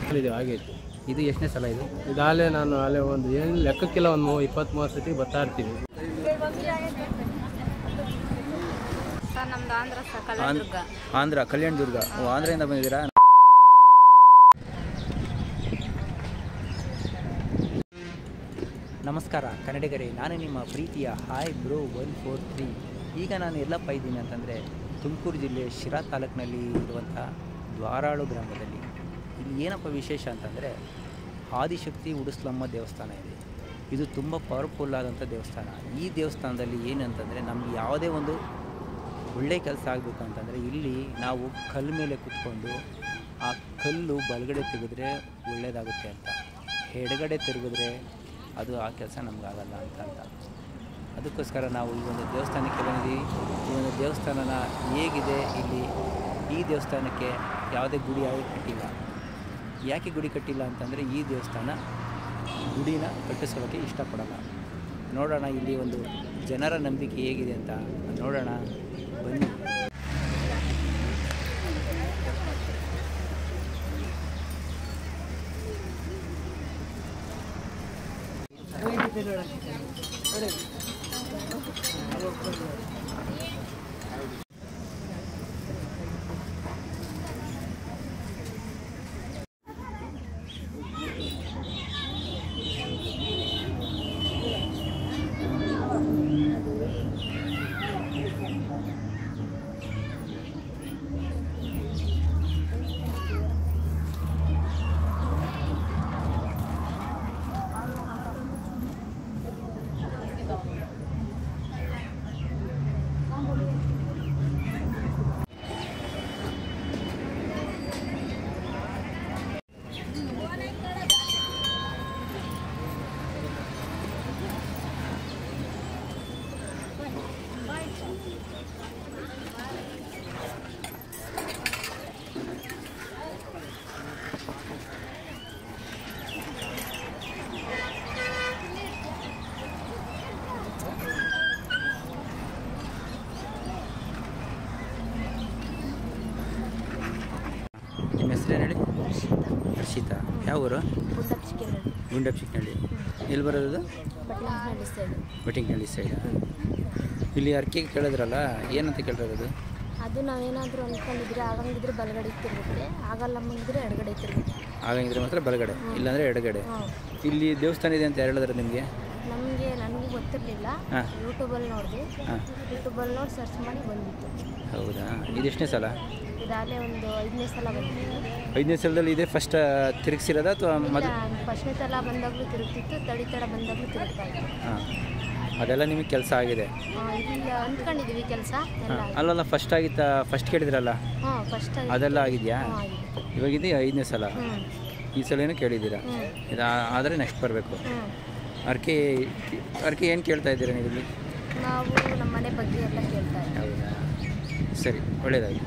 ಇದು ಆಗೈತಿ ಇದು ಎಷ್ಟನೇ ಸಲ ಇದು ಇದಾಗಲೇ ನಾನು ಅಲ್ಲೇ ಒಂದು ಏನು ಲೆಕ್ಕಕ್ಕಿಲ್ಲ ಒಂದು ಮೂ ಇಪ್ಪತ್ತ್ ಮೂವತ್ತು ಸತಿ ಬರ್ತಾ ಇರ್ತೀವಿ ಸರ್ ನಮ್ದು ಆಂಧ್ರ ಸರ್ ಕಲಬುರ್ಗ ಆಂಧ್ರ ಕಲ್ಯಾಣ ದುರ್ಗ ಓ ಆಂಧ್ರದಿಂದ ಬಂದಿದ್ದೀರಾ ನಮಸ್ಕಾರ ಕನ್ನಡಿಗರೇ ನಾನು ನಿಮ್ಮ ಪ್ರೀತಿಯ hi bro one four three ಈಗ ನಾನು ಎಲ್ಲಪ್ಪ ಇದ್ದೀನಿ ಅಂತಂದರೆ ತುಮಕೂರು ಜಿಲ್ಲೆ ಶಿರಾ ತಾಲೂಕಿನಲ್ಲಿ ಇರುವಂಥ ದ್ವಾರಾಳು ಗ್ರಾಮದಲ್ಲಿ ಇಲ್ಲಿ ಏನಪ್ಪ ವಿಶೇಷ ಅಂತಂದರೆ ಆದಿಶಕ್ತಿ ಉಡುಸ್ಲಮ್ಮ ದೇವಸ್ಥಾನ ಇದೆ ಇದು ತುಂಬ ಪವರ್ಫುಲ್ ಆದಂಥ ದೇವಸ್ಥಾನ ಈ ದೇವಸ್ಥಾನದಲ್ಲಿ ಏನಂತಂದರೆ ನಮ್ಗೆ ಯಾವುದೇ ಒಂದು ಒಳ್ಳೆ ಕೆಲಸ ಆಗಬೇಕು ಅಂತಂದರೆ ಇಲ್ಲಿ ನಾವು ಕಲ್ಲು ಮೇಲೆ ಕುತ್ಕೊಂಡು ಆ ಕಲ್ಲು ಬಲಗಡೆ ತೆಗೆದ್ರೆ ಒಳ್ಳೆಯದಾಗುತ್ತೆ ಅಂತ ಎಡಗಡೆ ತಿರುಗಿದ್ರೆ ಅದು ಆ ಕೆಲಸ ನಮಗಾಗಲ್ಲ ಅಂತ ಅಂತ ಅದಕ್ಕೋಸ್ಕರ ನಾವು ಈ ಒಂದು ದೇವಸ್ಥಾನಕ್ಕೆ ಬಂದಿದ್ದೀವಿ ಈ ಒಂದು ದೇವಸ್ಥಾನನ ಹೇಗಿದೆ ಇಲ್ಲಿ ಈ ದೇವಸ್ಥಾನಕ್ಕೆ ಯಾವುದೇ ಗುಡಿ ಯಾವುದೇ ಕಟ್ಟಿಲ್ಲ ಯಾಕೆ ಗುಡಿ ಕಟ್ಟಿಲ್ಲ ಅಂತಂದರೆ ಈ ದೇವಸ್ಥಾನ ಗುಡಿನ ಕಟ್ಟಿಸೋಕ್ಕೆ ಇಷ್ಟಪಡಲ್ಲ ನೋಡೋಣ ಇಲ್ಲಿ ಒಂದು ಜನರ ನಂಬಿಕೆ ಹೇಗಿದೆ ಅಂತ ನೋಡೋಣ ಬನ್ನಿ ನಿಮ್ಮ ಹೆಸರೇನು ಹೇಳಿ ಹರ್ಷಿತಾ ಯಾವ ಊರು ಗುಂಡಪ್ಚಿಕ್ನಹಳ್ಳಿ ಎಲ್ಲಿ ಬರೋದು ಬಟ್ಲಂಹಳ್ಳಿ ಸೈಡ್ ಬೆಟ್ಟಿಂಗ್ನಳ್ಳಿ ಸೈಡ್ ಇಲ್ಲಿ ಅರ್ಕೆ ಕೇಳಿದ್ರಲ್ಲ ಏನಂತ ಕೇಳಿರೋದು ಅದು ನಾವೇನಾದರೂ ಅಂದ್ಕೊಂಡಿದ್ರೆ ಆಗಂಗಿದ್ರೆ ಬಲಗಡೆ ತಿರುಗುತ್ತೆ ಆಗಲ್ಲ ಅಂಗಿದ್ರೆ ಎಡಗಡೆ ತಿರುಗುತ್ತೆ ಆಗಂಗಿದ್ರೆ ಮಾತ್ರ ಬಲಗಡೆ ಇಲ್ಲಾಂದರೆ ಎಡಗಡೆ ಹಾಂ ಇಲ್ಲಿ ದೇವಸ್ಥಾನ ಇದೆ ಅಂತ ಯಾರು ಹೇಳಿದ್ರೆ ನಿಮಗೆ ನಮಗೆ ನನಗೆ ಗೊತ್ತಿರಲಿಲ್ಲ ಹಾಂ ಯೂಟ್ಯೂಬಲ್ಲಿ ನೋಡಿದೆ ಹಾಂ ಯೂಟ್ಯೂಬಲ್ಲಿ ನೋಡಿ ಸರ್ಚ್ ಮಾಡಿ ಬಂದಿತ್ತು ಹೌದಾ ಇದೆಷ್ಟನೇ ಸಲ ಇದಾಗಲೇ ಒಂದು ಐದನೇ ಸಲ ಬಂದಿತ್ತು ಐದನೇ ಸಲದಲ್ಲಿ ಇದೆ ಫಸ್ಟ್ ತಿರುಗಿಸಿರೋದ ಅಥವಾ ಮೊದಲು ಫಸ್ಟ್ನೇ ಸಲ ಬಂದಾಗಲೂ ತಿರುಗ್ತಿತ್ತು ತಡಿ ತಡ ಬಂದಾಗಲೂ ತಿರುಗ್ತಾ ಇತ್ತು ಹಾಂ ಅದೆಲ್ಲ ನಿಮಗೆ ಕೆಲಸ ಆಗಿದೆ ಆ, ಇಲ್ಲಿ ಅಂದ್ಕೊಂಡಿದ್ದೀವಿ ಕೆಲಸ ಎಲ್ಲ ಹಾಂ ಅಲ್ಲಲ್ಲ ಫಸ್ಟ್ ಆಗಿತ್ತ ಫಸ್ಟ್ ಕೇಳಿದ್ರಲ್ಲ ಹಾಂ ಫಸ್ಟ್ ಅದೆಲ್ಲ ಆಗಿದೆಯಾ ಹಾಂ ಆಗಿದೆ ಇವಾಗಿದೆ ಐದನೇ ಸಲ ಹ್ಞೂ ಈ ಸಲ ಏನೋ ಕೇಳಿದ್ದೀರಾ ಹ್ಞೂ ಇದು ಆದರೆ ನೆಕ್ಸ್ಟ್ ಬರಬೇಕು ಹ್ಞೂ ಅರ್ಕೆ ಅರ್ಕೆ ಏನು ಕೇಳ್ತಾ ಇದ್ದೀರಾ ನೀವು ಇಲ್ಲಿ ನಾವು ನಮ್ಮ ಮನೆ ಬಗ್ಗೆ ಎಲ್ಲ ಕೇಳ್ತಾ ಇದ್ದೀವಿ ಹೌದಾ ಸರಿ ಒಳ್ಳೆಯದಾಗಿ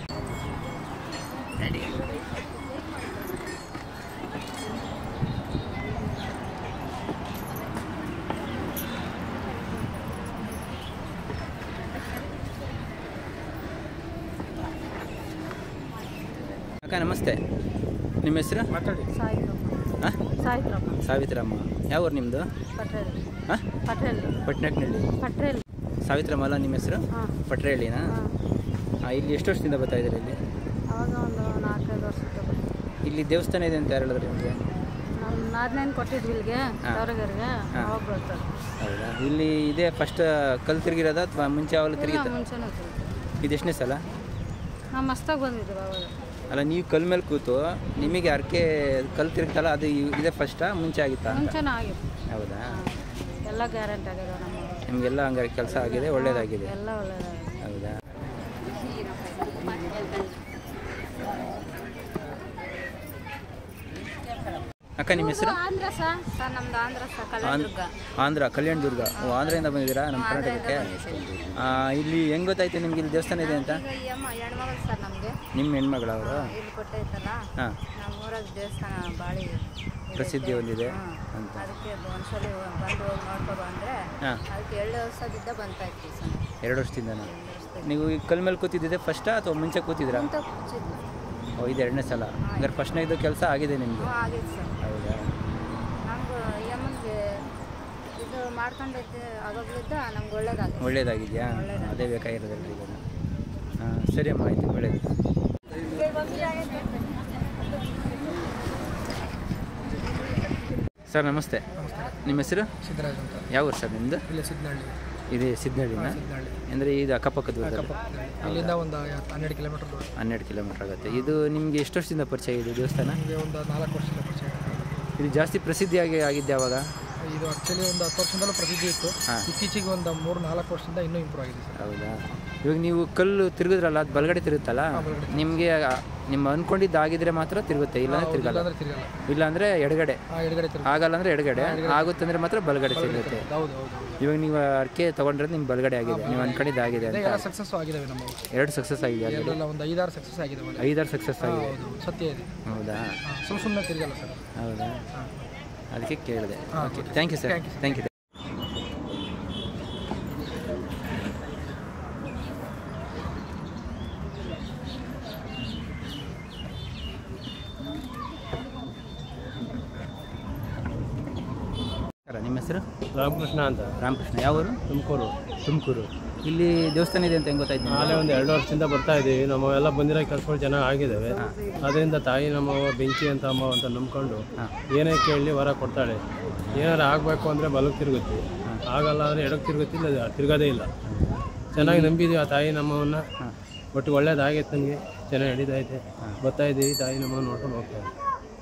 ಅಕ್ಕ ನಮಸ್ತೆ ನಿಮ್ಮ ಹೆಸರು ಮಾತಾಡಿ ಸಾಯಿತ್ರಮ್ಮ ಹಾಂ ಸಾಯಿತ್ರಮ್ಮ ಸಾವಿತ್ರಮ್ಮ ಯಾವ ಊರು ನಿಮ್ಮದು ಪಟ್ರೇಲ್ ಹಾಂ ಪಟ್ರೇಲ್ ಪಟ್ನಕ್ನಳ್ಳಿ ಪಟ್ರೇಲ್ ಸಾವಿತ್ರಮ್ಮ ಅಲ್ಲ ನಿಮ್ಮ ಹೆಸರು ಹಾಂ ಪಟ್ರೇಳಿನಾ ಹಾಂ ಹಾಂ ಇಲ್ಲಿ ಎಷ್ಟು ವರ್ಷದಿಂದ ಬರ್ತಾ ಇದ್ದೀರಾ ಇಲ್ಲಿ ಅವಾಗ ಒಂದು ನಾಲ್ಕೈದು ವರ್ಷಕ್ಕೆ ಬಂತು ಇಲ್ಲಿ ದೇವಸ್ಥಾನ ಇದೆ ಅಂತ ಯಾರು ಹೇಳಿದ್ರು ನಿಮಗೆ ನಮ್ಮ ನಾದ್ನೇನು ಕೊಟ್ಟಿದ್ವಿ ಇಲ್ಲಿಗೆ ಹಾಂ. ತವರಗರಿಗೆ ಹಾಂ. ಅವಾಗ ಬರ್ತದೆ ಹೌದಾ ಇಲ್ಲಿ ಇದೆ ಫಸ್ಟ್ ಕಲ್ ತಿರುಗಿರೋದ ಅಥವಾ ಮುಂಚೆ ಯಾವಾಗಲೂ ಇಲ್ಲ ತಿರುಗಿತ್ತ ಮುಂಚೆನೇ ತಿರುಗಿ ಇದು ಎಷ್ಟನೇ ಸಲ ನಾವು ಮಸ್ತಾಗಿ ಬಂದಿದ್ದೀವಿ ಅವಾಗ ಅಲ್ಲ ನೀವು ಕಲ್ ಮೇಲೆ ಕೂತು ನಿಮಗೆ ಅರ್ಕೆ ಕಲ್ ತಿರುಗ್ತಲ್ಲ ಅದು ಇ- ಇದೇ ಫಸ್ಟಾ ಮುಂಚೆ ಆಗಿತ್ತಾ ಅಂತ ಮುಂಚೆನೇ ಆಗಿತ್ತು ಹೌದಾ ಹಾಂ. ಎಲ್ಲ ಗ್ಯಾರಂಟಿ ಆಗಿದೆ ನಮ್ಮ ನಿಮಗೆಲ್ಲ ಹಂಗಾರೆ ಕೆಲಸ ಆಗಿದೆ ಒಳ್ಳೇದಾಗಿದೆ ಎಲ್ಲ ಒಳ್ಳೆಯದಾಗಿದೆ ಹೌದಾ ಅಕ್ಕ ನಿಮ್ಮ ಹೆಸರು ಆಂಧ್ರ ಸರ್ ಸರ್ ನಮ್ದು ಆಂಧ್ರ ಸರ್ ಕಲಬುರ್ಗ ಆಂಧ್ರ ಕಲ್ಯಾಣ ದುರ್ಗ ಓ ಆಂಧ್ರದಿಂದ ಬಂದಿದ್ದೀರಾ ನಮ್ಮ ಕರ್ನಾಟಕಕ್ಕೆ ಆ, ಇಲ್ಲಿ ಹೆಂಗ್ ಗೊತ್ತಾಯ್ತು ನಿಮ್ಗೆ ಇಲ್ಲಿ ದೇವಸ್ಥಾನ ಇದೆ ಅಂತ ಈಗ ಈ ಅಮ್ಮ ಹೆಣ್ಮಗಳು ಸರ್ ನಮಗೆ ನಿಮ್ಮ ಹೆಣ್ಮಗಳವರು ಇಲ್ಲಿ ಕೊಟ್ಟೈತಲ್ಲ ಹಾಂ ನಮ್ಮ ಊರಾಗ ದೇವಸ್ಥಾನ ಬಾಳಿ ಪ್ರಸಿದ್ಧಿ ಹೊಂದಿದೆ ಹಾಂ ಅಂತ ಅದಕ್ಕೆ ಒಂದ್ಸಲಿ ಬಂದು ಹೋಗಿ ನೋಡ್ಕೊ ಅಂದ್ರೆ ಹಾಂ ಅದಕ್ಕೆ ಎರಡು ವರ್ಷದಿಂದ ಬಂತಾ ಇರ್ತೀವಿ ಸರ್ ಎರಡು ವರ್ಷದಿಂದನೂ ನೀವು ಈ ಕಲ್ ಮೇಲೆ ಕೂತಿದ್ದಿದೆ ಫಸ್ಟಾ ಅಥವಾ ಮುಂಚೆ ಕೂತಿದ್ರಾ ಅಂತ ಕೂಚಿದ್ವಿ ಓ ಇದು ಎರಡನೇ ಸಲ ಹಂಗಾರೆ ಫಸ್ಟ್ನೇ ಇದು ಕೆಲಸ ಆಗಿದೆ ನಿಮಗೆ ಆಗೈತೆ ಸರ್ ಹೌದಾ ನಮ್ಗೆ ಯಮನ್ಗೆ ಇದು ಮಾಡ್ಕೊಂಡೈತೆ ಆಗೋಗ್ಲಿದ್ದ ನಮ್ಗೆ ಒಳ್ಳೇದಾಗೈತೆ ಒಳ್ಳೇದಾಗಿದೆಯಾ ಅದೇ ಬೇಕಾಗಿರೋದಲ್ರಿ ಈಗ ಹಾಂ ಸರಿ ಅಮ್ಮ ಆಯಿತು ಒಳ್ಳೇದು ಸರ್ ನಮಸ್ತೆ ನಿಮ್ಮ ಹೆಸರು ಸಿದ್ದರಾಜ್ ಅಂತ ಯಾವ ಊರು ಸರ್ ನಿಮ್ಮದು ಇಲ್ಲೇ ಸಿದ್ನಹಳ್ಳಿ ಇದೆ ಸಿದ್ನಳ್ಳಿನ ಸಿದ್ನಹಳ್ಳಿ ಅಂದರೆ ಇದು ಅಕ್ಕಪಕ್ಕದ ಊರಲ್ಲಿ ಇಲ್ಲಿಂದ ಒಂದು ಹನ್ನೆರಡು ಕಿಲೋಮೀಟರ್ ದೂರ ಹನ್ನೆರಡು ಕಿಲೋಮೀಟ್ರ್ ಆಗುತ್ತೆ ಇದು ನಿಮಗೆ ಎಷ್ಟು ವರ್ಷದಿಂದ ಪರಿಚಯ ಇದೆ ದೇವಸ್ಥಾನ ನಮಗೆ ಒಂದು ನಾಲ್ಕು ವರ್ಷದ ಪರಿಚಯ ಇದು ಜಾಸ್ತಿ ಪ್ರಸಿದ್ಧಿಯಾಗಿ ಆಗಿದ್ದೆ ಅವಾಗ ಇದು ಆ್ಯಕ್ಚುಲಿ ಒಂದು ಹತ್ತು ವರ್ಷದಿಂದಲೂ ಪ್ರಸಿದ್ಧಿ ಇತ್ತು ಹಾಂ. ಇತ್ತೀಚೆಗೆ ಒಂದು ಮೂರು ನಾಲ್ಕು ವರ್ಷದಿಂದ ಇನ್ನೂ ಇಂಪ್ರೂವ್ ಆಗಿದೆ ಸರ್ ಹೌದಾ ಇವಾಗ ನೀವು ಕಲ್ಲು ತಿರುಗಿದ್ರಲ್ಲ ಅದು ಬಲಗಡೆ ತಿರುಗುತ್ತಲ್ಲ ಬಲಗಡೆ ನಿಮಗೆ ನಿಮ್ಮ ಅಂದ್ಕೊಂಡಿದ್ದು ಆಗಿದ್ರೆ ಮಾತ್ರ ತಿರುಗುತ್ತೆ ಇಲ್ಲಾಂದ್ರೆ ತಿರುಗಲ್ಲ ಇಲ್ಲಾಂದ್ರೆ ತಿರುಗಲ್ಲ ಇಲ್ಲಾಂದ್ರೆ ಎಡಗಡೆ ಹಾಂ ಎಡಗಡೆ ತಿರುಗ ಆಗಲ್ಲ ಅಂದ್ರೆ ಎಡಗಡೆ ಆಗುತ್ತೆ ಅಂದ್ರೆ ಮಾತ್ರ ಬಲಗಡೆ ತಿರುಗುತ್ತೆ ಹೌದು ಹೌದು ಹೌದು ಇವಾಗ ನೀವು ಅರ್ಕೆ ತೊಗೊಂಡ್ರೆ ನಿಮ್ಮ ಬಲಗಡೆ ಆಗಿದೆ ನೀವು ಅನ್ಕೊಂಡಿದ್ದು ಆಗಿದೆ ಅದೇ ಅಂತ ಎಲ್ಲ ಸಕ್ಸಸ್ ಆಗಿದ್ದಾವೆ ನಮ್ಮ ಎರಡು ಸಕ್ಸಸ್ ಆಗಿದೆ already. ಎರಡಲ್ಲ ಒಂದು ಐದಾರು ಸಕ್ಸಸ್ ಆಗಿದ್ದಾವೆ ಐದಾರು ಸಕ್ಸಸ್ ಆಗಿದೆ ಹೌದು ಸತ್ಯ ಇದೆ ಹೌದಾ ಹಾಂ ಸುಮ್ಮನೆ ಸುಮ್ಮನೆ ತಿರುಗಲ್ಲ ಸರ್ ಹೌದಾ ಅದಕ್ಕೆ ಕೇಳಿದೆ ಹಾಂ, okay thank you sir Thank you, thank you ನಿಮ್ಮ ಹೆಸರು ರಾಮಕೃಷ್ಣ ಅಂತ ರಾಮಕೃಷ್ಣ ಯಾವ ಊರು ತುಮಕೂರು ತುಮಕೂರು ಇಲ್ಲಿ ದೇವಸ್ಥಾನ ಇದೆ ಅಂತ ಹೆಂಗೆ ಗೊತ್ತಾಯ್ತು ನಿಮ್ಗೆ? ನಾಳೆ ಒಂದು ಎರಡು ವರ್ಷದಿಂದ ಬರ್ತಾ ಇದ್ದೀವಿ ನಮ್ಮವೆಲ್ಲ ಬಂದಿರೋ ಕೆಲಸಗಳು ಚೆನ್ನಾಗಿ ಆಗಿದ್ದಾವೆ ಅದರಿಂದ ತಾಯಿ ನಮ್ಮವ್ವ ಬೆಂಕಿ ಅಂತ ಅಮ್ಮ ಅಂತ ನಂಬ್ಕೊಂಡು ಏನೇ ಕೇಳಲಿ ವರ ಕೊಡ್ತಾಳೆ ಏನಾರು ಆಗಬೇಕು ಅಂದರೆ ಬಲಕ್ಕೆ ತಿರುಗುತ್ತೆ ಆಗಲ್ಲ ಅಂದರೆ ಎಡಕ್ಕೆ ತಿರುಗುತ್ತೆ ಇಲ್ಲ ತಿರುಗೋದೇ ಇಲ್ಲ ಚೆನ್ನಾಗಿ ನಂಬಿದ್ದೀವಿ ಆ ತಾಯಿ ನಮ್ಮವನ್ನ ಒಟ್ಟು ಒಳ್ಳೇದಾಗೈತೆ ನನಗೆ ಚೆನ್ನಾಗಿ ನಡೀತೈತೆ ಬರ್ತಾ ಇದ್ದೀವಿ ತಾಯಿ ನಮ್ಮನ್ನ ನೋಡ್ಕೊಂಡು ಹೋಗ್ತಾ ಇದ್ದೀವಿ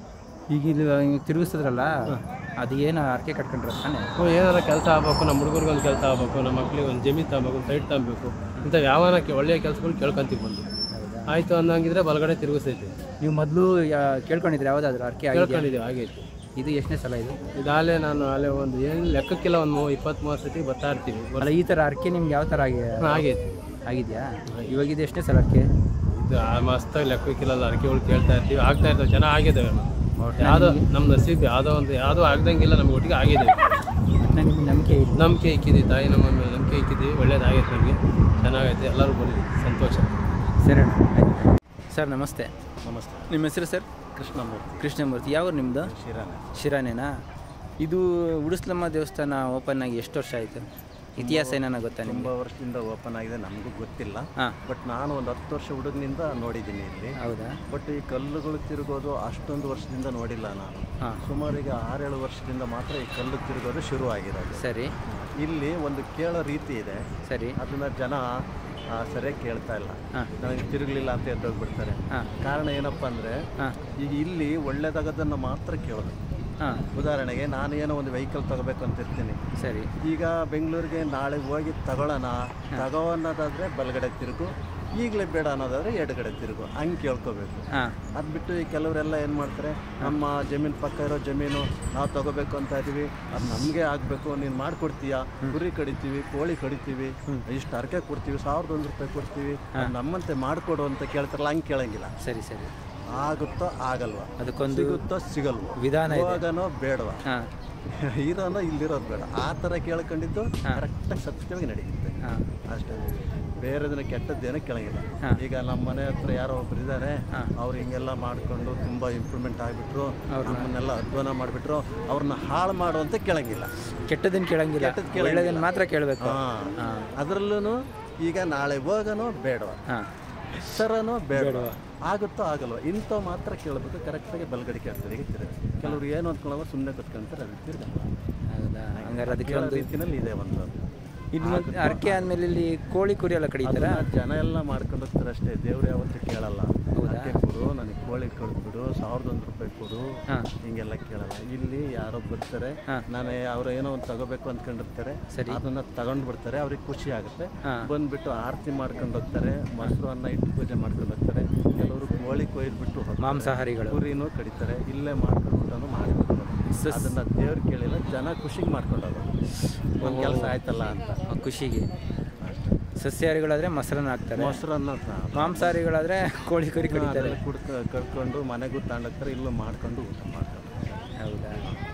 ಈಗ ಇಲ್ಲಿ ನೀವು ತಿರುಗಿಸಿದ್ರಲ್ಲ ಅದು ಏನು ಅರ್ಕೆ ಕಟ್ಕೊಂಡ್ರೆ ತಾನೆ ಹ್ಞೂ ಏನಾರ ಕೆಲಸ ಆಗ್ಬೇಕು ನಮ್ಮ ಹುಡುಗರಿಗೆ ಒಂದು ಕೆಲಸ ಆಗ್ಬೇಕು ನಮ್ಮ ಮಕ್ಳಿಗೆ ಒಂದು ಜಮೀನು ತಗೋಬೇಕು ಒಂದು ಸೈಟ್ ತಗೋಬೇಕು ಇಂಥ ಯಾವನ ಒಳ್ಳೆಯ ಕೆಲಸಗಳು ಕೇಳ್ಕೊಂತೀವಿ ಬಂದು ಆಯಿತು ಅನ್ನಂಗಿದ್ರೆ ಬಲಗಡೆ ತಿರುಗಿಸ್ತೈತೆ ನೀವು ಮೊದಲು ಕೇಳ್ಕೊಂಡಿದ್ರೆ ಯಾವುದಾದ್ರು ಅರ್ಕೆ ಆಗಿದೆಯಾ ಕೇಳ್ಕೊಂಡಿದ್ದೀವಿ ಆಗೈತೆ ಇದು ಎಷ್ಟನೇ ಸಲ ಇದು ಇದಾಗಲೇ ನಾನು ಅಲ್ಲೇ ಒಂದು ಏನು ಲೆಕ್ಕಕ್ಕಿಲ್ಲ ಒಂದು ಮೂ ಇಪ್ಪತ್ತ್ ಮೂವತ್ತು ಸತಿ ಬರ್ತಾ ಇರ್ತೀವಿ ಅಲ್ಲ ಈ ಥರ ಅರ್ಕೆ ನಿಮ್ಗೆ ಯಾವ ಥರ ಆಗಿ ಹ್ಮ್, ಆಗೈತೆ ಆಗಿದೆಯಾ ಇವಾಗ ಇದು ಎಷ್ಟನೇ ಸಲ ಅರ್ಕೆ ಇದು ಆ ಮಸ್ತಾಗಿ ಲೆಕ್ಕಕ್ಕಿಲ್ಲ ಅರಕೆಗಳು ಕೇಳ್ತಾ ಇರ್ತೀವಿ ಆಗ್ತಾ ಇರ್ತವೆ ಚೆನ್ನಾಗಿ ಆಗಿದ್ದಾವೆ ಯಾವುದೋ ನಮ್ಮ ನಸೀಬ್ ಯಾವುದೋ ಒಂದು ಯಾವುದೋ ಆಗ್ದಂಗಿಲ್ಲ ನಮ್ಗೆ ಒಟ್ಟಿಗೆ ಆಗಿದೆ ನಿಮ್ಗೆ ನಂಬಿಕೆ ಇದೆ ನಂಬಿಕೆ ಇಕ್ಕಿದ್ದೀವಿ ತಾಯಿ ನಮ್ಮ ಮೇಲೆ ನಂಬಿಕೆ ಇಕ್ಕಿದ್ದೀವಿ ಒಳ್ಳೇದಾಗೈತೆ ನಮಗೆ ಚೆನ್ನಾಗೈತೆ ಎಲ್ಲರೂ ಬರಲಿ ಸಂತೋಷ ಸರಿ ಅಣ್ಣ ಆಯ್ತು. ಸರ್ ನಮಸ್ತೆ ನಮಸ್ತೆ ನಿಮ್ಮ ಹೆಸರು ಸರ್ ಕೃಷ್ಣಮೂರ್ತಿ ಕೃಷ್ಣಮೂರ್ತಿ ಯಾವ ನಿಮ್ಮದು ಶಿರಾನ ಶಿರಾನೇನಾ ಇದು ಉಡುಸ್ಲಮ್ಮ ದೇವಸ್ಥಾನ ಓಪನ್ ಆಗಿ ಎಷ್ಟು ವರ್ಷ ಆಯಿತು ಇತಿಹಾಸ ಏನಾನ ಗೊತ್ತಾ ತುಂಬ ನಿಮ್ಗೆ ವರ್ಷದಿಂದ ಓಪನ್ ಆಗಿದೆ ನಮಗೂ ಗೊತ್ತಿಲ್ಲ ಹಾಂ ಬಟ್ ನಾನು ಒಂದು ಹತ್ತು ವರ್ಷ ಹುಡುಗನಿಂದ ನೋಡಿದ್ದೀನಿ ಇಲ್ಲಿ ಹೌದಾ ಬಟ್ ಈ ಕಲ್ಲುಗಳು ತಿರುಗೋದು ಅಷ್ಟೊಂದು ವರ್ಷದಿಂದ ನೋಡಿಲ್ಲ ನಾನು ಹಾಂ ಸುಮಾರು ಈಗ ಆರೇಳು ವರ್ಷದಿಂದ ಮಾತ್ರ ಈ ಕಲ್ಲು ತಿರುಗೋದು ಶುರು ಆಗಿರೋದು ಸರಿ ಇಲ್ಲಿ ಒಂದು ಕೇಳೋ ರೀತಿ ಇದೆ ಸರಿ ಅದನ್ನ ಜನ ಆ, ಸರಿಯಾಗಿ ಕೇಳ್ತಾ ಇಲ್ಲ ಹಾಂ ನನಗೆ ತಿರುಗಲಿಲ್ಲ ಅಂತ ಎದ್ದೋಗ್ಬಿಡ್ತಾರೆ ಹಾಂ ಕಾರಣ ಏನಪ್ಪ ಅಂದರೆ ಹಾಂ ಈಗ ಇಲ್ಲಿ ಒಳ್ಳೇದಾಗೋದನ್ನು ಮಾತ್ರ ಕೇಳೋದು ಹಾಂ ಉದಾಹರಣೆಗೆ ನಾನು ಏನೋ ಒಂದು ವೆಹಿಕಲ್ ತಗೋಬೇಕು ಅಂತ ಇರ್ತೀನಿ ಸರಿ ಈಗ ಬೆಂಗಳೂರಿಗೆ ನಾಳೆ ಹೋಗಿ ತಗೊಳ್ಳೋಣ ತಗೋ ಅನ್ನೋದಾದ್ರೆ ಬಲಗಡೆ ತಿರುಗು ಈಗಲೇ ಬೇಡ ಅನ್ನೋದಾದ್ರೆ ಎಡಗಡೆ ತಿರುಗು ಹಂಗೆ ಕೇಳ್ಕೋಬೇಕು ಹಾಂ ಅದು ಬಿಟ್ಟು ಈ ಕೆಲವರೆಲ್ಲ ಏನು ಮಾಡ್ತಾರೆ ನಮ್ಮ ಜಮೀನು ಪಕ್ಕ ಇರೋ ಜಮೀನು ನಾವು ತಗೋಬೇಕು ಅಂತ ಇದೀವಿ ಅದು ನಮಗೆ ಆಗಬೇಕು ನೀನು ಮಾಡಿಕೊಡ್ತೀಯಾ ಕುರಿ ಕಡಿತೀವಿ ಕೋಳಿ ಕಡಿತೀವಿ ಇಷ್ಟು ಅರಕೆ ಕೊಡ್ತೀವಿ ಸಾವಿರದ ಒಂದು ರೂಪಾಯಿ ಕೊಡ್ತೀವಿ ಅದ್ ನಮ್ಮಂತೆ ಮಾಡಿಕೊಡು ಅಂತ ಕೇಳ್ತಾರಲ್ಲ ಹಂಗೆ ಕೇಳಂಗಿಲ್ಲ ಸರಿ ಸರಿ ಆಗುತ್ತೋ ಆಗಲ್ವಾ ಅದಕ್ಕೊಂದು ಸಿಗುತ್ತೋ ಸಿಗಲ್ವೋ ವಿಧಾನ ಇದೆ ಹೋಗನೋ ಬೇಡವಾ ಹಾಂ ಇರೋನೋ ಇಲ್ಲಿರೋದು ಬೇಡ ಆ ಥರ ಕೇಳ್ಕೊಂಡಿದ್ದು ಕರೆಕ್ಟಾಗಿ ಸತ್ಯವಾಗಿ ನಡೆಯುತ್ತೆ ಹಾಂ ಅಷ್ಟೇ ಬೇರೆದನ್ನ ಕೆಟ್ಟದ್ದೇನೋ ಕೇಳಂಗಿಲ್ಲ ಹಾ. ಈಗ ನಮ್ಮ ಮನೆ ಹತ್ರ ಯಾರೋ ಒಬ್ರು ಇದ್ದಾರೆ ಹಾ. ಅವ್ರು ಹಿಂಗೆಲ್ಲ ಮಾಡ್ಕೊಂಡು ತುಂಬ ಇಂಪ್ರೂವ್ಮೆಂಟ್ ಆಗಿಬಿಟ್ರು ನಮ್ಮನ್ನೆಲ್ಲ ಅಧ್ವಾನ ಮಾಡಿಬಿಟ್ರು ಅವ್ರನ್ನ ಹಾಳು ಮಾಡು ಅಂತ ಕೇಳಂಗಿಲ್ಲ ಕೆಟ್ಟದನ್ನು ಕೇಳಂಗಿಲ್ಲ ಕೆಟ್ಟದ್ದು ಕೇಳಂಗಿಲ್ಲ. ಒಳ್ಳೆದನ್ನು ಮಾತ್ರ ಕೇಳಬೇಕು ಹಾಂ ಹಾಂ ಅದರಲ್ಲೂ ಈಗ ನಾಳೆ ಹೋಗನೋ ಬೇಡವಾ ಹಾಂ ಸರನೋ ಬೇಡವಾ ಆಗುತ್ತೋ ಆಗಲ್ವಾ ಇಂಥವು ಮಾತ್ರ ಕೇಳಬೇಕು ಕರೆಕ್ಟಾಗಿ ಬಲ್ಗಡಿ ಕೇಳ್ತಾರೆ ಕೆಲವ್ರು ಏನು ಅಂದ್ಕೊಳ್ಳೋ ಸುಮ್ಮನೆ ಕೂತ್ಕೊಂತಾರೆ ಅದು ತಿರ್ಗಲ್ಲ ಹೌದಾ ಹಂಗಾರೆ ಅದಕ್ಕೆ ಕೇಳೋ ಒಂದು ರೀತಿನಲ್ಲಿ ಇದೆ ಒಂದು ಇದು ಮತ್ತೆ ಅರ್ಕೆ ಆದ್ಮೇಲೆ ಇಲ್ಲಿ ಕೋಳಿ ಕುರಿ ಎಲ್ಲ ಕಡಿತಾರ ಅದನ್ನ ಜನ ಎಲ್ಲ ಮಾಡ್ಕೊಂಡು ಹೋಗ್ತಾರೆ ಅಷ್ಟೇ ದೇವ್ರು ಯಾವತ್ತೂ ಕೇಳಲ್ಲ ಹೌದಾ? ಅಕ್ಕೆ ಕೊಡು ನನಗೆ ಕೋಳಿ ಕೊಡು ಸಾವಿರದ ಒಂದು ರೂಪಾಯಿ ಕೊಡು ಹಾಂ ಹಿಂಗೆಲ್ಲ ಕೇಳಲ್ಲ ಇಲ್ಲಿ ಯಾರೋ ಬರ್ತಾರೆ ಹಾ. ನಾನು ಅವ್ರು ಏನೋ ಒಂದು ತಗೋಬೇಕು ಅಂದ್ಕೊಂಡಿರ್ತಾರೆ ಸರಿ. ಅದನ್ನ ತಗೊಂಡು ಬಿಡ್ತಾರೆ ಅವ್ರಿಗೆ ಖುಷಿ ಆಗುತ್ತೆ ಹಾ. ಬಂದ್ಬಿಟ್ಟು ಆರತಿ ಮಾಡ್ಕೊಂಡು ಹೋಗ್ತಾರೆ ಮೊಸರು ಅನ್ನ ಇಟ್ಟು ಪೂಜೆ ಮಾಡ್ಕೊಂಡು ಹೋಗ್ತಾರೆ ಕೆಲವರು ಕೋಳಿ ಕೊಯ್ದ್ಬಿಟ್ಟು ಹೋಗ್ತಾರೆ. ಮಾಂಸಾಹಾರಿಗಳು ಕುರಿನೂ ಕಡಿತಾರೆ ಇಲ್ಲೇ ಮಾಡ್ಕೊಂಡು ಮಾಡಿಬಿಟ್ಟು ಅದನ್ನ ದೇವ್ರು ಕೇಳಿಲ್ಲ ಜನ ಖುಷಿಗೆ ಮಾಡ್ಕೊಂಡು ಹೋಗೋದು ಒಂದು ಕೆಲಸ ಆಯ್ತಲ್ಲ ಅಂತ ಆ, ಖುಷಿಗೆ ಸಸ್ಯಾಹಾರಿಗಳಾದ್ರೆ ಮೊಸರನ್ನ ಹಾಕ್ತಾರೆ ಮೊಸರನ್ನ ಸಹ ಮಾಂಸಾಹಾರಿಗಳಾದ್ರೆ ಕೋಳಿ ಕುರಿ ಕಡಿತಾರೆ ಅದೆಲ್ಲ ಕುಡ್ಕ ಕರ್ಕೊಂಡು ಮನೆಗೂ ತಗೊಂಡೋಗ್ತಾರೆ ಇಲ್ಲೂ ಮಾಡ್ಕೊಂಡು ಊಟ ಮಾಡ್ತಾರೆ ಹೌದಾ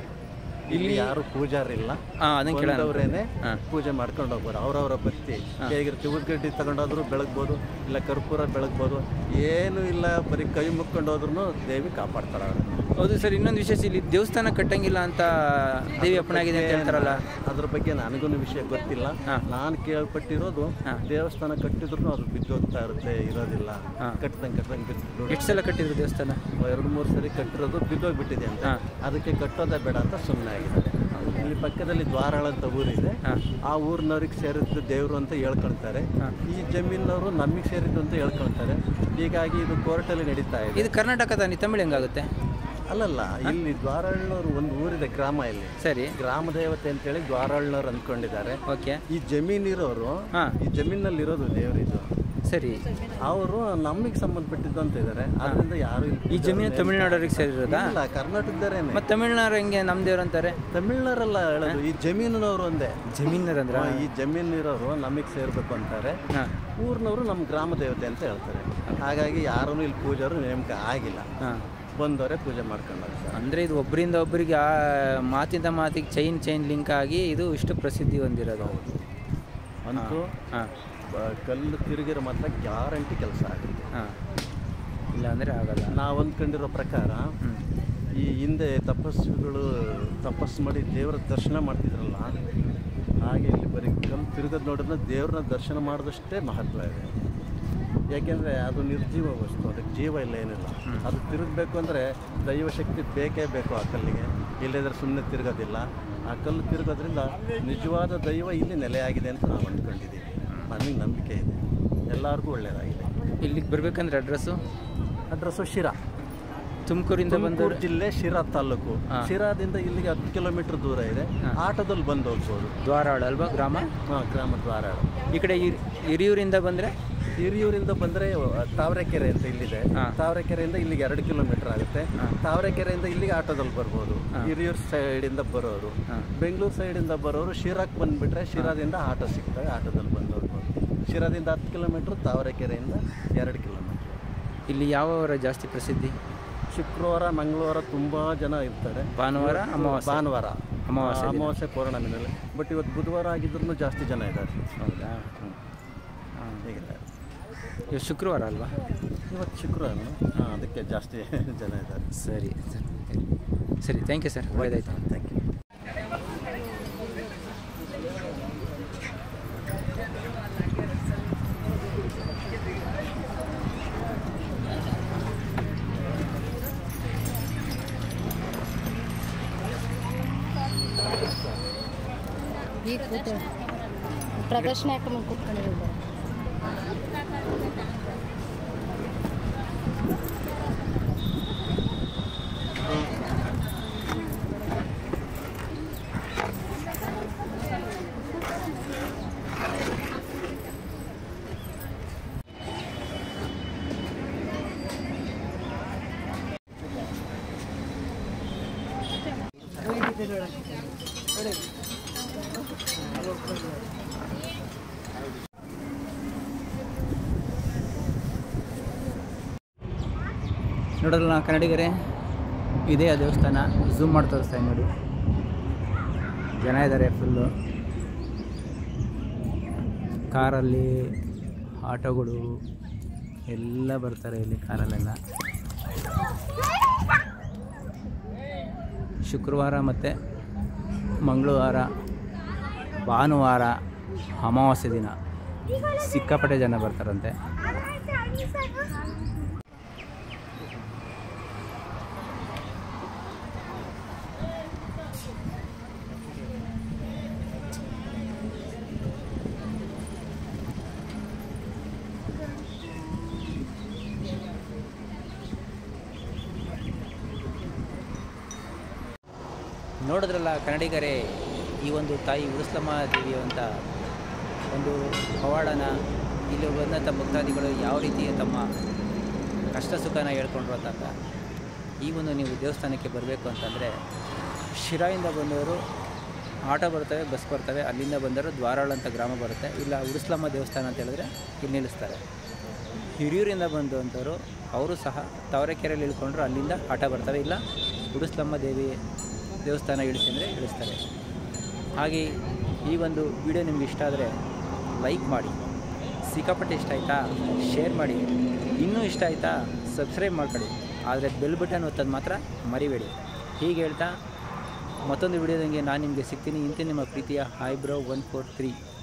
ಇಲ್ಲಿ ಯಾರು ಪೂಜಾರಿಲ್ಲ ಹಾಂ ಅದನ್ನ ಕೇಳೋಣ ಬಂದವರೇನೆ ಹಾಂ ಪೂಜೆ ಮಾಡ್ಕೊಂಡು ಹೋಗ್ಬೋದು ಅವ್ರವ್ರ ಭಕ್ತಿ ಹೇಗಿರ್ತೀವಿ ಉದ್ಗಡ್ಡಿ ತಗೊಂಡೋದ್ರು ಬೆಳಗ್ಬೋದು ಇಲ್ಲ ಕರ್ಪೂರ ಬೆಳಗ್ಬೋದು ಏನೂ ಇಲ್ಲ ಬರೀ ಕೈ ಮುಕ್ಕೊಂಡು ಹೋದ್ರೂ ದೇವಿ ಕಾಪಾಡ್ತಾಳೆ ಅವ್ರನ್ನ. ಹೌದು ಸರ್ ಇನ್ನೊಂದು ವಿಶೇಷ ಇಲ್ಲಿ ದೇವಸ್ಥಾನ ಕಟ್ಟಂಗಿಲ್ಲ ಅಂತ ದೇವಿ ಅಪ್ಪನಾಗಿದೆ ಅಂತ ಹೇಳ್ತಾರಲ್ಲ ಅದ್ರ ಬಗ್ಗೆ ನನಗೂ ವಿಷಯ ಗೊತ್ತಿಲ್ಲ ಹಾ. ನಾನು ಕೇಳ್ಪಟ್ಟಿರೋದು ಹಾ. ದೇವಸ್ಥಾನ ಕಟ್ಟಿದ್ರು ಅದು ಬಿದ್ದೋಗ್ತಾ ಇರುತ್ತೆ ಇರೋದಿಲ್ಲ ಹಾ. ಕಟ್ಟದಂಗೆ ಕಟ್ಟದಂಗೆ ಬಿದ್ದು ಎಷ್ಟು ಸಲ ಕಟ್ಟಿದ್ರು ದೇವಸ್ಥಾನ ಎರಡು ಮೂರು ಸರಿ ಕಟ್ಟಿರೋದು ಬಿದ್ದೋಗ್ಬಿಟ್ಟಿದೆ ಅಂತ ಹಾ. ಅದಕ್ಕೆ ಕಟ್ಟೋದೇ ಬೇಡ ಅಂತ ಸುಮ್ಮನೆ ಆಗಿದ್ದಾರೆ ಇಲ್ಲಿ ಪಕ್ಕದಲ್ಲಿ ದ್ವಾರಾಳ ಅಂತ ಊರಿದೆ ಹಾ. ಆ ಊರಿನವ್ರಿಗೆ ಸೇರಿದ್ದು ದೇವರು ಅಂತ ಹೇಳ್ಕೊಳ್ತಾರೆ ಹಾ. ಈ ಜಮೀನವರು ನಮಗೆ ಸೇರಿದ್ದು ಅಂತ ಹೇಳ್ಕೊಳ್ತಾರೆ ಹೀಗಾಗಿ ಇದು ಕೋರ್ಟಲ್ಲಿ ನಡೀತಾ ಇದೆ ಇದು ಕರ್ನಾಟಕ ತಾನೆ ತಮಿಳು ಹೆಂಗಾಗುತ್ತೆ ಅಲ್ಲಲ್ಲ ಇಲ್ಲಿ ದ್ವಾರಾಳ್ನವ್ರು ಒಂದು ಊರಿದೆ ಗ್ರಾಮ ಇಲ್ಲಿ ಸರಿ ಗ್ರಾಮ ದೇವತೆ ಅಂತೇಳಿ ದ್ವಾರಾಳ್ನವ್ರು ಅಂದ್ಕೊಂಡಿದ್ದಾರೆ ಓಕೆ ಈ ಜಮೀನಿರೋರು ಹಾಂ ಈ ಜಮೀನಲ್ಲಿರೋದು ದೇವರಿದು ಸರಿ ಅವರು ನಮಗೆ ಸಂಬಂಧಪಟ್ಟಿದ್ದು ಅಂತ ಇದ್ದಾರೆ ಅದರಿಂದ ಯಾರು ಇಲ್ಲಿ ಈ ಜಮೀನು ತಮಿಳ್ನಾಡವ್ರಿಗೆ ಸೇರಿರೋದಾ ಇಲ್ಲ ಕರ್ನಾಟಕದವರೇನೆ ಮತ್ತು ತಮಿಳ್ನಾಡು ಹೆಂಗೆ ನಮ್ಮ ದೇವ್ರು ಅಂತಾರೆ ತಮಿಳ್ನವರೆಲ್ಲ ಹೇಳೋದು ಈ ಜಮೀನಿನವರು ಒಂದೇ ಜಮೀನರ್ ಅಂದ್ರ ಆ, ಈ ಜಮೀನಿರೋರು ನಮಗೆ ಸೇರ್ಬೇಕು ಅಂತಾರೆ ಹಾಂ ಊರಿನವರು ನಮ್ಮ ಗ್ರಾಮ ದೇವತೆ ಅಂತ ಹೇಳ್ತಾರೆ ಹಾಗಾಗಿ ಯಾರೂ ಇಲ್ಲಿ ಪೂಜಾರು ನೇಮಕ ಆಗಿಲ್ಲ ಹಾಂ ಬಂದವರೇ ಪೂಜೆ ಮಾಡ್ಕೊಂಡು ಹೋಗ್ತಾರೆ. ಅಂದರೆ ಇದು ಒಬ್ಬರಿಂದ ಒಬ್ಬರಿಗೆ ಆ ಮಾತಿಂದ ಮಾತಿಗೆ ಚೈನ್ ಚೈನ್ ಲಿಂಕ್ ಆಗಿ ಇದು ಇಷ್ಟು ಪ್ರಸಿದ್ಧಿ ಹೊಂದಿರೋದು ಅಂತೂ ಹಾಂ ಬ- ಕಲ್ಲು ತಿರುಗಿರೋ ಮಾತ್ರ ಗ್ಯಾರಂಟಿ ಕೆಲಸ ಆಗುತ್ತೆ ಹಾಂ ಇಲ್ಲ ಅಂದರೆ ಆಗಲ್ಲ ನಾವು ಅಂದ್ಕೊಂಡಿರೋ ಪ್ರಕಾರ ಹ್ಞೂ ಈ ಹಿಂದೆ ತಪಸ್ಸುಗಳು ತಪಸ್ಸು ಮಾಡಿ ದೇವರ ದರ್ಶನ ಮಾಡ್ತಿದ್ರಲ್ಲ ಹಾಗೆ ಇಲ್ಲಿ ಬರೀ ಕಲ್ಲು ತಿರುಗೋದು ನೋಡಿದ್ರೆ ದೇವ್ರನ್ನ ದರ್ಶನ ಮಾಡಿದಷ್ಟೇ ಮಹತ್ವ ಇದೆ ಯಾಕೆಂದರೆ ಅದು ನಿರ್ಜೀವ ವಸ್ತು ಅದಕ್ಕೆ ಜೀವ ಇಲ್ಲ ಏನಿಲ್ಲ ಅದು ತಿರುಗಬೇಕು ಅಂದರೆ ದೈವ ಶಕ್ತಿ ಬೇಕೇ ಬೇಕು ಆ ಕಲ್ಲಿಗೆ ಇಲ್ಲದಿದ್ರೆ ಸುಮ್ಮನೆ ತಿರುಗೋದಿಲ್ಲ ಆ ಕಲ್ಲು ತಿರುಗೋದ್ರಿಂದ ನಿಜವಾದ ದೈವ ಇಲ್ಲಿ ನೆಲೆಯಾಗಿದೆ ಅಂತ ನಾವು ಅಂದ್ಕೊಂಡಿದ್ದೀವಿ ನನಗೆ ನಂಬಿಕೆ ಇದೆ ಎಲ್ಲರಿಗೂ ಒಳ್ಳೆಯದಾಗಿದೆ ಇಲ್ಲಿಗೆ ಬರ್ಬೇಕಂದ್ರೆ ಅಡ್ರೆಸ್ಸು ಅಡ್ರೆಸ್ಸು ಶಿರಾ ತುಮಕೂರಿಂದ ಬಂದವರು ತುಮಕೂರು ಜಿಲ್ಲೆ ಶಿರಾ ತಾಲೂಕು ಹಾ. ಶಿರಾದಿಂದ ಇಲ್ಲಿಗೆ ಹತ್ತು ಕಿಲೋಮೀಟರ್ ದೂರ ಇದೆ ಹಾ. ಆಟೋದಲ್ಲಿ ಬಂದು ಹೋಗ್ಬೋದು ದ್ವಾರಾಳ ಅಲ್ವಾ ಗ್ರಾಮ ಹಾಂ ಗ್ರಾಮ ದ್ವಾರ ಈ ಕಡೆ ಹಿರ್- ಹಿರಿಯೂರಿಂದ ಬಂದರೆ ಹಿರಿಯೂರಿಂದ ಬಂದರೆ ತಾವರೆಕೆರೆ ಅಂತ ಇಲ್ಲಿದೆ ಹಾ. ತಾವರೆಕೆರೆಯಿಂದ ಇಲ್ಲಿಗೆ ಎರಡು ಕಿಲೋಮೀಟರ್ ಆಗುತ್ತೆ ಹಾ. ತಾವರೆಕೆರೆಯಿಂದ ಇಲ್ಲಿಗೆ ಆಟೋದಲ್ಲಿ ಬರ್ಬೋದು ಹಾ. ಹಿರಿಯೂರು ಸೈಡಿಂದ ಬರೋರು ಹಾಂ ಬೆಂಗಳೂರು ಸೈಡಿಂದ ಬರೋರು ಶಿರಾಕ್ಕೆ ಬಂದುಬಿಟ್ರೆ ಶಿರಾದಿಂದ ಆಟೋ ಸಿಗ್ತವೆ ಆಟೋದಲ್ಲಿ ಬಂದು ಹೋಗ್ಬೋದು ಶಿರಾದಿಂದ ಹತ್ತು ಕಿಲೋಮೀಟ್ರ್ ತಾವರೆಕೆರೆಯಿಂದ ಎರಡು ಕಿಲೋಮೀಟ್ರ್ ಇಲ್ಲಿ ಯಾವ ವಾರ ಜಾಸ್ತಿ ಪ್ರಸಿದ್ಧಿ ಶುಕ್ರವಾರ ಮಂಗಳವಾರ ತುಂಬ ಜನ ಇರ್ತಾರೆ ಭಾನುವಾರ ಅಮಾವಾಸ್ಯೆ ಭಾನುವಾರ ಅಮಾವಾಸ್ಯೆ ದಿನ. ಅಮಾವಾಸ್ಯೆ ಪೌರ್ಣಮಿನಲ್ಲಿ ಬಟ್ ಇವತ್ತು ಬುಧವಾರ ಆಗಿದ್ರು ಜಾಸ್ತಿ ಜನ ಇದ್ದಾರೆ ಹೌದಾ ಹಾಂ ಹೀಗಿದೆ ಇವತ್ತು ಶುಕ್ರವಾರ ಅಲ್ವಾ ಇವತ್ತು ಶುಕ್ರವಾರ ಹಾಂ ಅದಕ್ಕೆ ಜಾಸ್ತಿ ಜನ ಇದ್ದಾರೆ ಸರಿ ಸರಿ ಸರಿ ಥ್ಯಾಂಕ್ ಯು ಸರ್ ಒಳ್ಳೆಯದಾಯ್ತು ಥ್ಯಾಂಕ್ ಯು ಈಗ ಕೂತು ಪ್ರದರ್ಶನ ಹಾಕೊಂಡ್ ಕೂತ್ಕೊಂಡಿದ್ದಾರೆ ನೋಡೋಲ್ಲ ಕನ್ನಡಿಗರೇ ಇದೇ ಆ ದೇವಸ್ಥಾನ ಝೂಮ್ ಮಾಡಿ ತೋರಿಸ್ತಾ ಇದ್ದೀನಿ ನೋಡಿ ಜನ ಇದ್ದಾರೆ ಫುಲ್ಲು ಕಾರಲ್ಲಿ ಆಟೋಗಳು ಎಲ್ಲ ಬರ್ತಾರೆ ಇಲ್ಲಿ ಕಾರಲ್ಲೆಲ್ಲ ಶುಕ್ರವಾರ ಮತ್ತು ಮಂಗಳವಾರ ಭಾನುವಾರ ಅಮಾವಾಸ್ಯೆ ದಿನ ಸಿಕ್ಕಾಪಟ್ಟೆ ಜನ ಬರ್ತಾರಂತೆ ನೋಡಿದ್ರಲ್ಲ ಕನ್ನಡಿಗರೇ ಈ ಒಂದು ತಾಯಿ ಉರುಸ್ಲಮ್ಮ ದೇವಿಯುವಂಥ ಒಂದು ಪವಾಡನ ಇಲ್ಲಿ ಬಂದಂಥ ಭಕ್ತಾದಿಗಳು ಯಾವ ರೀತಿ ತಮ್ಮ ಕಷ್ಟ ಸುಖನ ಹೇಳ್ಕೊಂಡ್ರು ಅಂತ ಈ ಒಂದು ನೀವು ದೇವಸ್ಥಾನಕ್ಕೆ ಬರಬೇಕು ಅಂತಂದರೆ ಶಿರಾಯಿಂದ ಬಂದವರು ಆಟೋ ಬರ್ತವೆ ಬಸ್ ಬರ್ತವೆ ಅಲ್ಲಿಂದ ಬಂದವರು ದ್ವಾರಾಳ ಅಂತ ಗ್ರಾಮ ಬರುತ್ತೆ ಇಲ್ಲ ಉರುಸ್ಲಮ್ಮ ದೇವಸ್ಥಾನ ಅಂತ ಹೇಳಿದ್ರೆ ಇಲ್ಲಿ ನಿಲ್ಲಿಸ್ತಾರೆ ಹಿರಿಯೂರಿಂದ ಬಂದಂಥವ್ರು ಅವರು ಸಹ ತಾವರೆಕೆರೆಯಲ್ಲಿ ಇಳ್ಕೊಂಡ್ರು ಅಲ್ಲಿಂದ ಆಟೋ ಬರ್ತವೆ ಇಲ್ಲ ಉಡುಸ್ಲಮ್ಮ ದೇವಿ ದೇವಸ್ಥಾನ ಇಳಿಸಿ ಅಂದರೆ ಇಳಿಸ್ತಾರೆ ಹಾಗೆ ಈ ಒಂದು ವಿಡಿಯೋ ನಿಮ್ಗೆ ಇಷ್ಟ ಆದರೆ ಲೈಕ್ ಮಾಡಿ ಸಿಕ್ಕಾಪಟ್ಟೆ ಇಷ್ಟ ಆಯಿತಾ ಶೇರ್ ಮಾಡಿ ಇನ್ನೂ ಇಷ್ಟ ಆಯಿತಾ ಸಬ್ಸ್ಕ್ರೈಬ್ ಮಾಡ್ಕೊಳ್ಳಿ ಆದರೆ ಬೆಲ್ ಬಟನ್ ಒತ್ತೋದು ಮಾತ್ರ ಮರಿಬೇಡಿ ಹೀಗೆ ಹೇಳ್ತಾ ಮತ್ತೊಂದು ವಿಡಿಯೋದಂಗೆ ನಾನು ನಿಮಗೆ ಸಿಗ್ತೀನಿ ಇಂತೆ ನಿಮ್ಮ ಪ್ರೀತಿಯ hi bro one four three